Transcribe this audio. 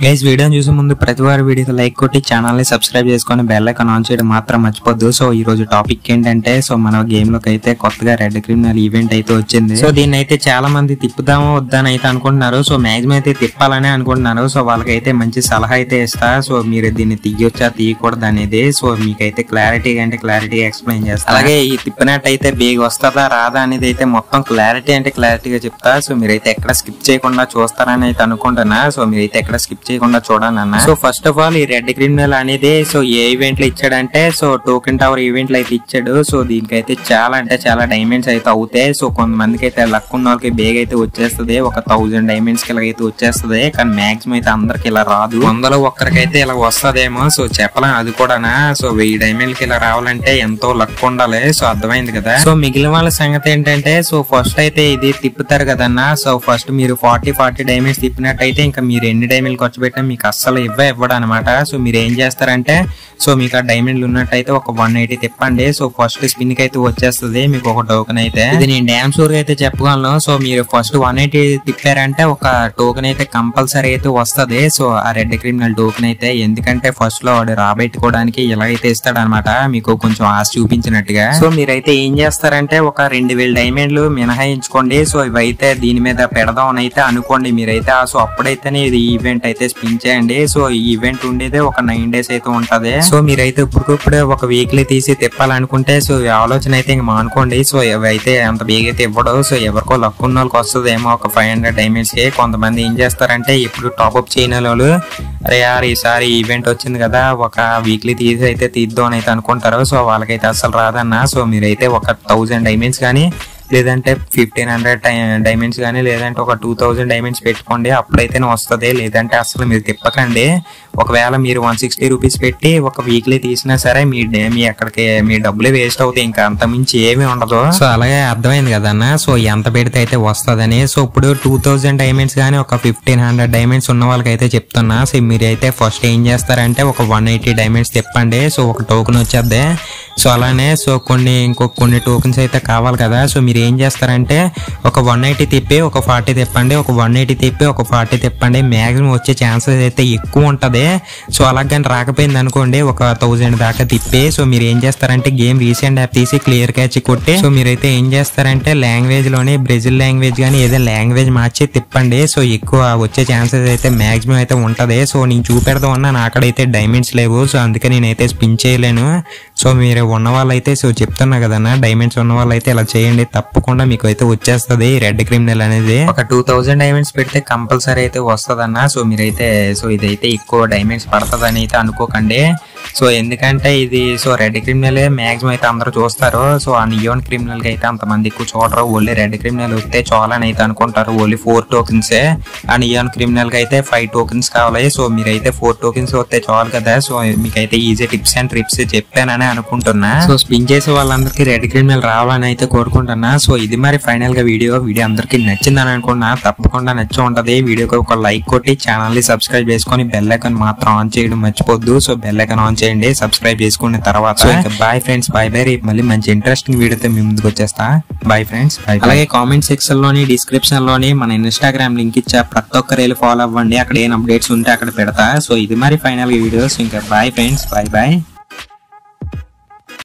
guys వీడియోని చూసే ముందు ప్రతి వారి వీడియోకి లైక్ కొట్టి ఛానల్ ని సబ్స్క్రైబ్ చేసుకొని బెల్ ఐకాన్ ఆన్ చేయడం మాత్రం మర్చిపోద్దు సో ఈ రోజు టాపిక్ ఏంటంటే సో మన గేమ్ లోకి అయితే కొత్తగా రెడ్ క్రిమినల్ ఈవెంట్ అయితే వచ్చింది సో దీన్ని అయితే చాలా మంది తిప్పుదామో వద్దని అయితే అనుకుంటున్నారు సో మాక్సిమం అయితే తిప్పాలని అనుకుంటున్నారు సో వాళ్ళకైతే మంచి సలహా అయితే ఇస్తా సో మీరు దీన్ని తీయొచ్చా తీయకూడదు అనేది సో మీకైతే క్లారిటీ అంటే క్లారిటీ ఎక్స్ప్లెయిన్ చేస్తా అలాగే ఈ తిప్పినట్టయితే బేగ్ వస్తుందా రాదా అనేది అయితే మొత్తం క్లారిటీ అంటే క్లారిటీగా చెప్తా సో మీరైతే ఎక్కడ స్కిప్ చేయకుండా చూస్తారని అయితే అనుకుంటున్నా సో మీరైతే ఎక్కడ స్కిప్ చేయకుండా చూడండి అన్న సో ఫస్ట్ ఆఫ్ ఆల్ ఈ రెడ్ క్రిమినల్ అనేది సో ఏ ఈవెంట్ లో ఇచ్చాడంటే సో టోకెన్ టవర్ ఈవెంట్ లో అయితే ఇచ్చాడు సో దీనికైతే చాలా అంటే చాలా డైమండ్స్ అయితే అవుతాయి సో కొంతమందికి అయితే లక్ ఉన్న వాళ్ళకి బేగ్ అయితే వచ్చేస్తుంది ఒక థౌజండ్ డైమండ్స్ కి అయితే వచ్చేస్తుంది కానీ మాక్సిమం అయితే అందరికి ఇలా రాదు వందలో ఒక్కరికైతే ఇలా వస్తదేమో సో చెప్పలేం అది కూడానా సో వెయ్యి డైమండ్ కి ఇలా రావాలంటే ఎంతో లక్ ఉండాలి సో అర్థమైంది కదా సో మిగిలిన వాళ్ళ సంగతి ఏంటంటే సో ఫస్ట్ అయితే ఇది తిప్పుతారు కదన్నా సో ఫస్ట్ మీరు ఫార్టీ ఫార్టీ డైమండ్స్ తిప్పినట్టయితే ఇంకా మీరు ఎన్ని డైమండ్ ఖర్చు పెట్టినా మీకు అస్సలు ఇవ్వ ఇవ్వడం అనమాట సో మీరు ఏం చేస్తారంటే సో మీకు ఆ డైమండ్లు ఉన్నట్టయితే ఒక వన్ ఎయిటీ తిప్పండి సో ఫస్ట్ స్పిన్ కి అయితే వచ్చేస్తుంది మీకు ఒక టోకెన్ అయితే ఇది నేను డ్యామ్ షూర్ అయితే చెప్పగలను సో మీరు ఫస్ట్ వన్ ఎయిటీ తిప్పారంటే ఒక టోకెన్ అయితే కంపల్సరీ అయితే వస్తది సో ఆ రెడ్ క్రిమినల్ టోకెన్ అయితే ఎందుకంటే ఫస్ట్ లో వాడు రాబెట్టుకోవడానికి ఎలా అయితే ఇస్తాడనమాట మీకు కొంచెం ఆశ చూపించినట్టుగా సో మీరైతే ఏం చేస్తారంటే ఒక రెండు వేల డైమండ్లు మినహాయించుకోండి సో ఇవైతే దీని మీద పెడదాం అని అయితే అనుకోండి మీరైతే ఆ సో అప్పుడైతేనే ఇది ఈవెంట్ అయితే స్పిన్ చేయండి సో ఈ ఈవెంట్ ఉండేదే ఒక నైన్ డేస్ అయితే ఉంటది సో మీరైతే ఇప్పటికప్పుడే ఒక వీక్లీ తీసి తిప్పాలనుకుంటే సో ఈ ఆలోచన అయితే ఇంక మానుకోండి సో ఇవైతే అంత బేగ్ అయితే ఇవ్వడు సో ఎవరికో లక్ ఉన్న వాళ్ళకి వస్తుందేమో ఒక ఫైవ్ హండ్రెడ్ డైమండ్స్ కి కొంతమంది ఏం చేస్తారంటే ఇప్పుడు టాప్అప్ చేయని వాళ్ళు అరే యార్ ఈసారి ఈవెంట్ వచ్చింది కదా ఒక వీక్లీ తీసి అయితే తీద్దాం అని అయితే అనుకుంటారు సో వాళ్ళకైతే అసలు రాదన్న సో మీరైతే ఒక థౌజండ్ డైమండ్స్ కానీ లేదంటే ఫిఫ్టీన్ హండ్రెడ్ డైమండ్స్ కానీ లేదంటే ఒక టూ థౌజండ్ డైమండ్స్ పెట్టుకోండి అప్పుడైతేనే వస్తుంది లేదంటే అసలు మీరు తిప్పకండి ఒకవేళ మీరు వన్ సిక్స్టీ రూపీస్ పెట్టి ఒక వీక్లీ తీసినా సరే మీ డే మీ అక్కడికి మీ డబ్బులే వేస్ట్ అవుతాయి ఇంకా అంత మించి ఏమీ ఉండదు సో అలాగే అర్థమైంది కదన్న సో ఎంత పెడితే అయితే వస్తుందని సో ఇప్పుడు టూ థౌజండ్ డైమండ్స్ కానీ ఒక ఫిఫ్టీన్ హండ్రెడ్ డైమండ్స్ ఉన్న వాళ్ళకైతే చెప్తున్నా సో మీరైతే ఫస్ట్ ఏం చేస్తారంటే ఒక వన్ ఎయిటీ డైమండ్స్ తిప్పండి సో ఒక టోకెన్ వచ్చేద్ది సో అలానే సో కొన్ని ఇంకో కొన్ని టోకెన్స్ అయితే కావాలి కదా సో మీరు ఏం చేస్తారంటే ఒక వన్ ఎయిటీ తిప్పి ఒక ఫార్టీ తిప్పండి ఒక వన్ ఎయిటీ తిప్పి ఒక ఫార్టీ తిప్పండి మ్యాక్సిమం వచ్చే ఛాన్సెస్ అయితే ఎక్కువ ఉంటది సో అలాగని రాకపోయింది అనుకోండి ఒక థౌజండ్ దాకా తిప్పి సో మీరు ఏం చేస్తారంటే గేమ్ రీసెంట్ యాప్ తీసి క్లియర్ క్యాచ్ కొట్టి సో మీరైతే ఏం చేస్తారంటే లాంగ్వేజ్ లోని బ్రెజిల్ లాంగ్వేజ్ కానీ ఏదైనా లాంగ్వేజ్ మార్చి తిప్పండి సో ఎక్కువ వచ్చే ఛాన్సెస్ అయితే మాక్సిమం అయితే ఉంటది సో నేను చూపెడదాం అన్నా నా అక్కడైతే డైమండ్స్ లేవు సో అందుకే నేనైతే స్పిన్ చేయలేను సో మీరు ఉన్న వాళ్ళైతే సో చెప్తున్నా కదన్నా డైమండ్స్ ఉన్న వాళ్ళైతే ఇలా చేయండి తప్పకుండా మీకు అయితే వచ్చేస్తుంది రెడ్ క్రిమినల్ అనేది ఒక టూ థౌజండ్ డైమండ్స్ పెడితే కంపల్సరీ అయితే వస్తుందన్న సో మీరైతే సో ఇదైతే ఎక్కువ డైమండ్స్ పడుతుందని అయితే అనుకోకండి సో ఎందుకంటే ఇది సో రెడ్ క్రిమినల్ మాక్సిమం అయితే అందరూ చూస్తారు సో ఆ నియోన్ క్రిమినల్ కి అయితే అంతమంది ఎక్కువ చూడరు ఓన్లీ రెడ్ క్రిమినల్ వస్తే చాలని అయితే అనుకుంటారు ఓన్లీ ఫోర్ టోకెన్స్ ఆ నియోన్ క్రిమినల్ కి అయితే ఫైవ్ టోకెన్స్ కావాలి సో మీరైతే ఫోర్ టోకెన్స్ వస్తే చాలు కదా సో మీకైతే ఈజీ టిప్స్ అండ్ ట్రిప్స్ చెప్పానని అనుకుంటున్నా సో స్పిన్ చేసే వాళ్ళందరికీ రెడ్ క్రిమినల్ రావాలని అయితే కోరుకుంటున్నా సో ఇది మరి ఫైనల్ గా వీడియో వీడియో అందరికీ నచ్చిందని అనుకున్నా తప్పకుండా నచ్చి ఉంటది వీడియోకి ఒక లైక్ కొట్టి ఛానల్ ని సబ్స్క్రైబ్ చేసుకొని బెల్ ఐకాన్ మాత్రం ఆన్ చేయడం మర్చిపోద్దు సో బెల్ ఐకాన్ ఆన్ చేయండి సబ్స్క్రైబ్ చేసుకున్న తర్వాత బాయ్ ఫ్రెండ్స్ బాయ్ బై రేపు మళ్ళీ మంచి ఇంట్రెస్టింగ్ వీడియోతో మీ ముందుకు వచ్చేస్తా బాయ్ ఫ్రెండ్స్ అలాగే కామెంట్ సెక్షన్ లోని డిస్క్రిప్షన్ లోని మన ఇన్స్టాగ్రామ్ లింక్ ఇచ్చా ప్రతి ఒక్కరు వెళ్ళి ఫాలో అవ్వండి అక్కడ ఏం అప్డేట్స్ ఉంటే అక్కడ పెడతా సో ఇది మరి ఫైనల్ వీడియోస్ ఇంకా బాయ్ ఫ్రెండ్స్ బాయ్ బాయ్